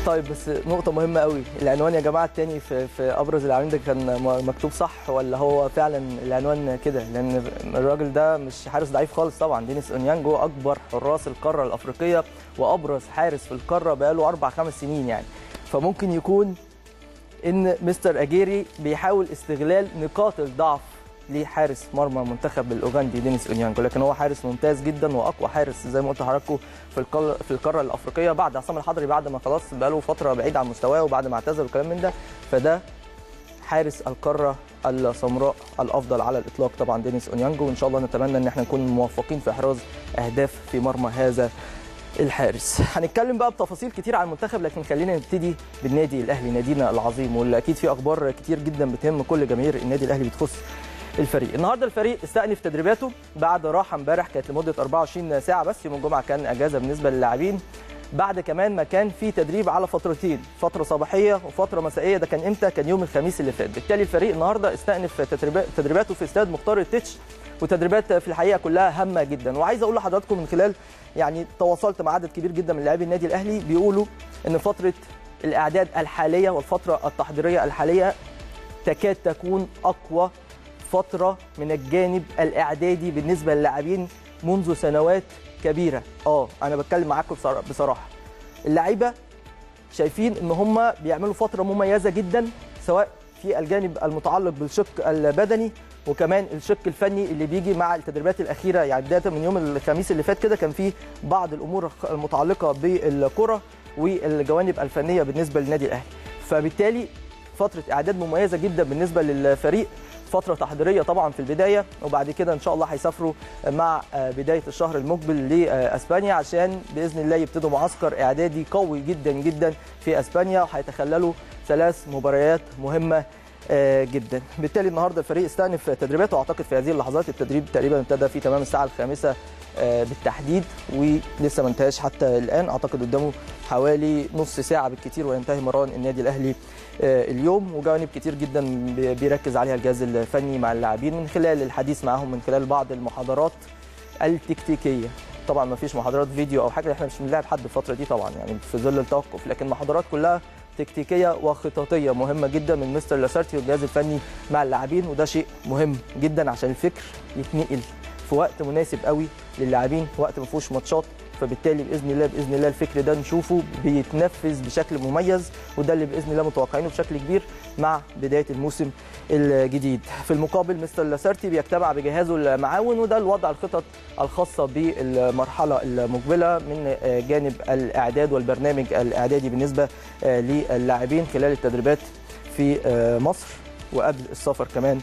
طيب بس نقطة مهمة قوي العنوان يا جماعة التاني في في أبرز اللاعبين ده كان م- مكتوب صح ولا هو فعلا العنوان كده لأن الراجل ده مش حارس ضعيف خالص طبعا دينيس أونيانجو أكبر حراس القارة الأفريقية وأبرز حارس في القارة بقاله أربع خمس سنين يعني فممكن يكون إن مستر أجيري بيحاول استغلال نقاط الضعف لحارس مرمى منتخب الاوغندي دينيس اونيانجو لكن هو حارس ممتاز جدا واقوى حارس زي ما قلت لحضراتكم في القاره في القاره الافريقيه بعد عصام الحضري بعد ما خلاص بقاله فتره بعيد عن مستواه وبعد ما اعتزل وكلام من ده فده حارس القاره السمراء الافضل على الاطلاق طبعا دينيس اونيانجو وان شاء الله نتمنى ان احنا نكون موفقين في احراز اهداف في مرمى هذا الحارس هنتكلم بقى بتفاصيل كتير عن المنتخب لكن خلينا نبتدي بالنادي الاهلي نادينا العظيم واللي اكيد في اخبار كتير جدا بتهم كل جماهير النادي الاهلي بتخص الفريق النهارده الفريق استأنف تدريباته بعد راحه امبارح كانت لمده 24 ساعه بس يوم الجمعه كان اجازه بالنسبه للاعبين بعد كمان ما كان في تدريب على فترتين فتره صباحيه وفتره مسائيه ده كان امتى كان يوم الخميس اللي فات بالتالي الفريق النهارده استأنف تدريبات- تدريباته في استاد مختار التتش وتدريبات في الحقيقه كلها هامه جدا وعايز اقول لحضراتكم من خلال يعني تواصلت مع عدد كبير جدا من لاعبي النادي الاهلي بيقولوا ان فتره الاعداد الحاليه والفتره التحضيريه الحاليه تكاد تكون اقوى فتره من الجانب الاعدادي بالنسبه للاعبين منذ سنوات كبيره اه انا بتكلم معاكم بصرا- بصراحه اللعيبه شايفين ان هم بيعملوا فتره مميزه جدا سواء في الجانب المتعلق بالشق البدني وكمان الشق الفني اللي بيجي مع التدريبات الاخيره يعني بدايه من يوم الخميس اللي فات كده كان في بعض الامور المتعلقه بالكره والجوانب الفنيه بالنسبه للنادي الاهلي فبالتالي فتره اعداد مميزه جدا بالنسبه للفريق فتره تحضيريه طبعا في البدايه وبعد كده ان شاء الله هيسافروا مع بدايه الشهر المقبل لاسبانيا عشان باذن الله يبتدوا معسكر اعدادي قوي جدا جدا في اسبانيا وهيتخللوا ثلاث مباريات مهمه آه، جدا بالتالي النهارده الفريق استأنف تدريباته واعتقد في هذه اللحظات التدريب تقريبا ابتدى في تمام الساعه الخامسه آه، بالتحديد ولسه ما انتهاش حتى الان اعتقد قدامه حوالي نص ساعه بالكثير وينتهي مران النادي الاهلي آه، اليوم وجوانب كتير جدا بي- بيركز عليها الجهاز الفني مع اللاعبين من خلال الحديث معاهم من خلال بعض المحاضرات التكتيكيه طبعا ما فيش محاضرات فيديو او حاجه احنا مش بنلاعب حد الفتره دي طبعا يعني في ظل التوقف لكن محاضرات كلها تكتيكيه وخططيه مهمه جدا من مستر لاسارتي والجهاز الفني مع اللاعبين وده شيء مهم جدا عشان الفكر يتنقل في وقت مناسب قوي للاعبين وقت ما فيهوش ماتشات فبالتالي باذن الله باذن الله الفكر ده نشوفه بيتنفذ بشكل مميز وده اللي باذن الله متوقعينه بشكل كبير مع بدايه الموسم الجديد في المقابل مستر لاسارتي بيتبع بجهازه المعاون وده الوضع الخطط الخاصه بالمرحله المقبله من جانب الاعداد والبرنامج الاعدادي بالنسبه للاعبين خلال التدريبات في مصر وقبل السفر كمان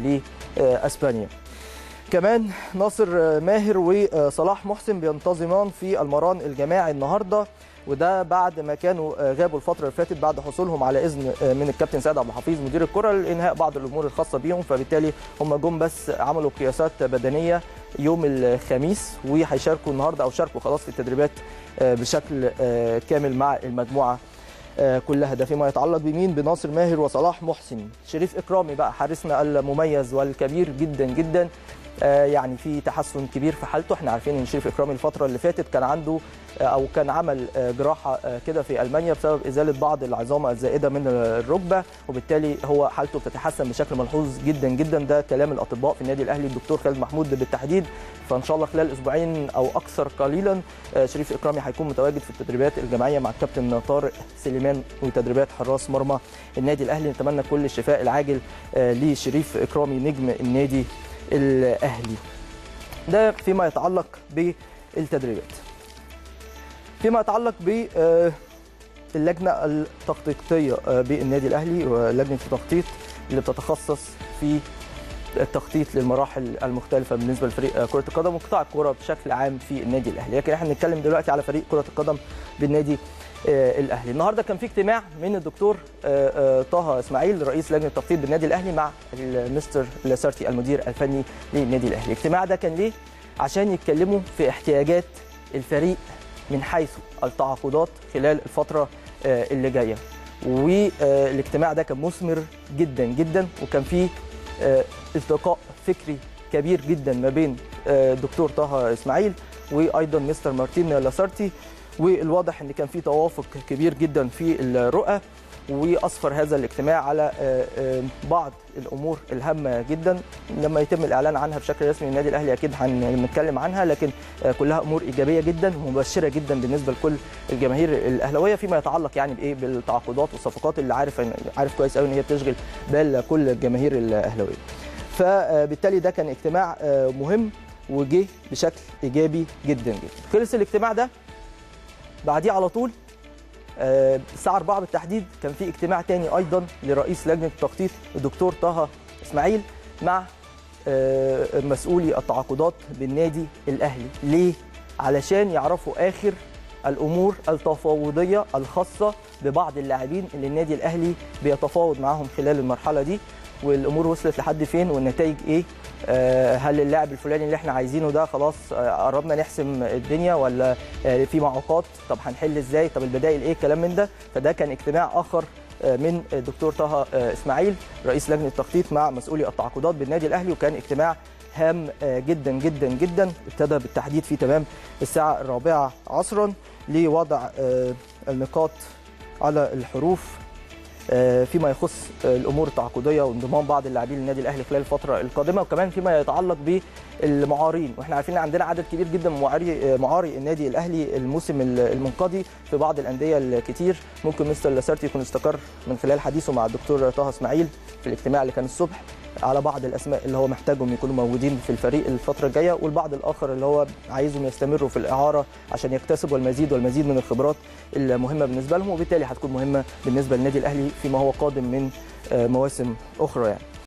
لاسبانيا كمان ناصر ماهر وصلاح محسن بينتظمان في المران الجماعي النهارده وده بعد ما كانوا غابوا الفتره اللي فاتت بعد حصولهم على اذن من الكابتن سيد عبد الحفيظ مدير الكره لانهاء بعض الامور الخاصه بيهم فبالتالي هم جم بس عملوا قياسات بدنيه يوم الخميس وهيشاركوا النهارده او شاركوا خلاص في التدريبات بشكل كامل مع المجموعه كلها ده فيما يتعلق بمين بناصر ماهر وصلاح محسن شريف اكرامي بقى حارسنا المميز والكبير جدا جدا يعني في تحسن كبير في حالته احنا عارفين ان شريف اكرامي الفتره اللي فاتت كان عنده او كان عمل جراحه كده في المانيا بسبب ازاله بعض العظام الزائده من الركبه وبالتالي هو حالته بتتحسن بشكل ملحوظ جدا جدا ده كلام الاطباء في النادي الاهلي الدكتور خالد محمود بالتحديد فان شاء الله خلال اسبوعين او اكثر قليلا شريف اكرامي هيكون متواجد في التدريبات الجماعيه مع الكابتن طارق سليمان وتدريبات حراس مرمى النادي الاهلي نتمنى كل الشفاء العاجل لشريف اكرامي نجم النادي الاهلي ده فيما يتعلق بالتدريبات فيما يتعلق ب اللجنه التخطيطيه بالنادي الاهلي ولجنه التخطيط اللي بتتخصص في التخطيط للمراحل المختلفه بالنسبه لفريق كره القدم وقطاع الكره بشكل عام في النادي الاهلي لكن احنا بنتكلم دلوقتي على فريق كره القدم بالنادي الاهلي النهارده كان في اجتماع من الدكتور طه اسماعيل رئيس لجنه التخطيط بالنادي الاهلي مع المستر لاسارتي المدير الفني للنادي الاهلي الاجتماع ده كان ليه عشان يتكلموا في احتياجات الفريق من حيث التعاقدات خلال الفتره اللي جايه والاجتماع ده كان مثمر جدا جدا وكان فيه التقاء فكري كبير جدا ما بين الدكتور طه اسماعيل وايضا مستر مارتين لاسارتي والواضح ان كان في توافق كبير جدا في الرؤى واصفر هذا الاجتماع على آه، آه، بعض الامور الهامه جدا لما يتم الاعلان عنها بشكل رسمي النادي الاهلي اكيد هنتكلم عنها لكن آه، كلها امور ايجابيه جدا ومبشره جدا بالنسبه لكل الجماهير الاهلاويه فيما يتعلق يعني بايه بالتعاقدات والصفقات اللي عارف عارف كويس قوي ان هي بتشغل بال كل الجماهير الاهلاويه فبالتالي ده كان اجتماع آه، مهم وجه بشكل ايجابي جدا جدا خلص الاجتماع ده بعديه على طول آه، الساعه 4 بالتحديد كان في اجتماع تاني ايضا لرئيس لجنه التخطيط الدكتور طه اسماعيل مع آه، مسؤولي التعاقدات بالنادي الاهلي ليه علشان يعرفوا اخر الامور التفاوضيه الخاصه ببعض اللاعبين اللي النادي الاهلي بيتفاوض معاهم خلال المرحله دي والامور وصلت لحد فين والنتائج ايه آه، هل اللاعب الفلاني اللي احنا عايزينه ده خلاص آه، قربنا نحسم الدنيا ولا آه، في معوقات طب هنحل ازاي طب البدائل ايه كلام من ده فده كان اجتماع اخر آه، من الدكتور طه آه، اسماعيل رئيس لجنه التخطيط مع مسؤولي التعاقدات بالنادي الاهلي وكان اجتماع هام آه، جدا جدا جدا ابتدى بالتحديد في تمام الساعه الرابعه عصرا لوضع آه، النقاط على الحروف آه، فيما يخص آه، الامور التعاقديه وانضمام بعض اللاعبين للنادي الاهلي خلال الفتره القادمه وكمان فيما يتعلق بالمعارين واحنا عارفين ان عندنا عدد كبير جدا من معاري آه، معاري النادي الاهلي الموسم المنقضي في بعض الانديه الكتير ممكن مستر لاسارتي يكون استقر من خلال حديثه مع الدكتور طه اسماعيل في الاجتماع اللي كان الصبح على بعض الاسماء اللي هو محتاجهم يكونوا موجودين في الفريق الفتره الجايه والبعض الاخر اللي هو عايزهم يستمروا في الاعاره عشان يكتسبوا المزيد والمزيد من الخبرات المهمه بالنسبه لهم وبالتالي هتكون مهمه بالنسبه للنادي الاهلي فيما هو قادم من آه، مواسم اخرى يعني